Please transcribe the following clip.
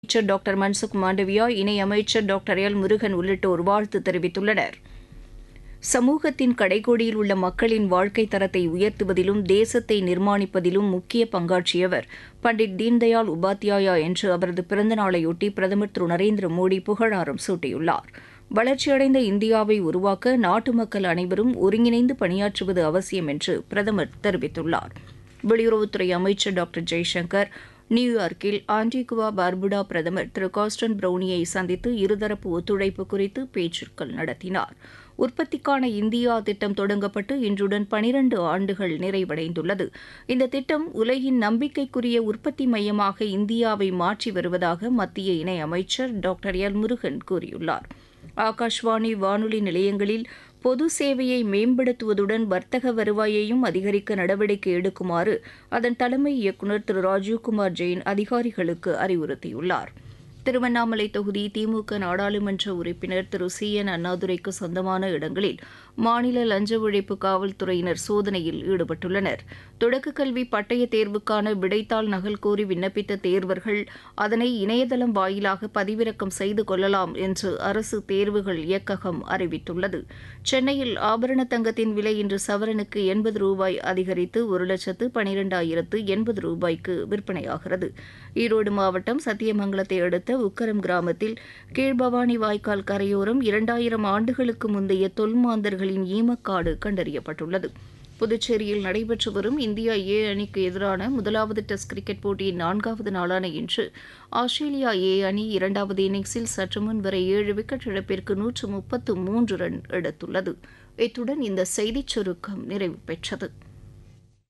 அமைச்சர் டாக்டர் மன்சுக் மாண்டவியா இணையமைச்சர் doctor L Murugan உள்ளிட்டோர் வாழ்த்து தெரிவித்துள்ளனர் சமூகத்தின் கடைக்கோடியில் உள்ள மக்களின் வாழ்க்கை தரத்தை உயர்த்துவதிலும் தேசத்தை நிர்மாணிப்பதிலும் முக்கிய பங்காற்றியவர் பண்டிட் தீன்தயாள் உபாத்யாயா என்று அவரது பிறந்த நாளையொட்டி பிரதமர் திரு நரேந்திர மோடி புகழாரம் சூட்டியுள்ளார் வளர்ச்சியடைந்த இந்தியாவை உருவாக்க நாட்டு மக்கள் அனைவரும் ஒருங்கிணைந்து பணியாற்றுவது அவசியம் என்று பிரதமர் தெரிவித்துள்ளார் வெளியுறவுத்துறை அமைச்சர் டாக்டர் ஜெய்சங்கர் நியூயார்க்கில் ஆன்டிகுவா பார்புடா பிரதமர் திரு காஸ்டன் பிரவுனியை சந்தித்து இருதரப்பு ஒத்துழைப்பு குறித்து பேச்சுக்கள் நடத்தினார் உற்பத்திக்கான இந்தியா திட்டம் தொடங்கப்பட்டு இன்றுடன் பனிரண்டு ஆண்டுகள் நிறைவடைந்துள்ளது இந்த திட்டம் உலகின் நம்பிக்கைக்குரிய உற்பத்தி மையமாக இந்தியாவை மாற்றி வருவதாக மத்திய இணையமைச்சர் டாக்டர் எல் முருகன் கூறியுள்ளார் ஆகாஷ்வாணி வானொலி நிலையங்களில் பொது சேவையை மேம்படுத்துவதுடன் வர்த்தக வருவாயையும் அதிகரிக்க நடவடிக்கை எடுக்குமாறு அதன் தலைமை இயக்குநர் திரு ராஜீவ்குமார் ஜெயின் அதிகாரிகளுக்கு அறிவுறுத்தியுள்ளார் திருவண்ணாமலை தொகுதி திமுக நாடாளுமன்ற உறுப்பினர் திரு சி என் அண்ணாதுரைக்கு சொந்தமான இடங்களில் மாநில லஞ்ச ஒழிப்பு காவல்துறையினர் சோதனையில் ஈடுபட்டுள்ளனர் தொடக்க கல்வி பட்டய தேர்வுக்கான விடைத்தாள் நகல் கோரி விண்ணப்பித்த தேர்வர்கள் அதனை இணையதளம் வாயிலாக பதிவிறக்கம் செய்து கொள்ளலாம் என்று அரசு தேர்வுகள் இயக்ககம் அறிவித்துள்ளது சென்னையில் ஆபரண தங்கத்தின் விலை இன்று சவரனுக்கு எண்பது ரூபாய் அதிகரித்து ஒரு லட்சத்து பனிரெண்டாயிரத்து எண்பது ரூபாய்க்கு விற்பனையாகிறது ஈரோடு மாவட்டம் சத்தியமங்கலத்தை அடுத்த உக்கரம் கிராமத்தில் கீழ்பவானி வாய்க்கால் கரையோரம் இரண்டாயிரம் ஆண்டுகளுக்கு முந்தைய தொல்மாந்தர்களின் ஈமக்காடு கண்டறியப்பட்டுள்ளது புதுச்சேரியில் நடைபெற்று வரும் இந்தியா ஏ அணிக்கு எதிரான முதலாவது டெஸ்ட் கிரிக்கெட் போட்டியின் நான்காவது நாளான இன்று ஆஸ்திரேலியா ஏ அணி இரண்டாவது இன்னிங்ஸில் சற்று முன் வரை ஏழு விக்கெட் இழப்பிற்கு நூற்று முப்பத்து மூன்று ரன் எடுத்துள்ளது இத்துடன் இந்த செய்திச் சுருக்கம் நிறைவு பெற்றது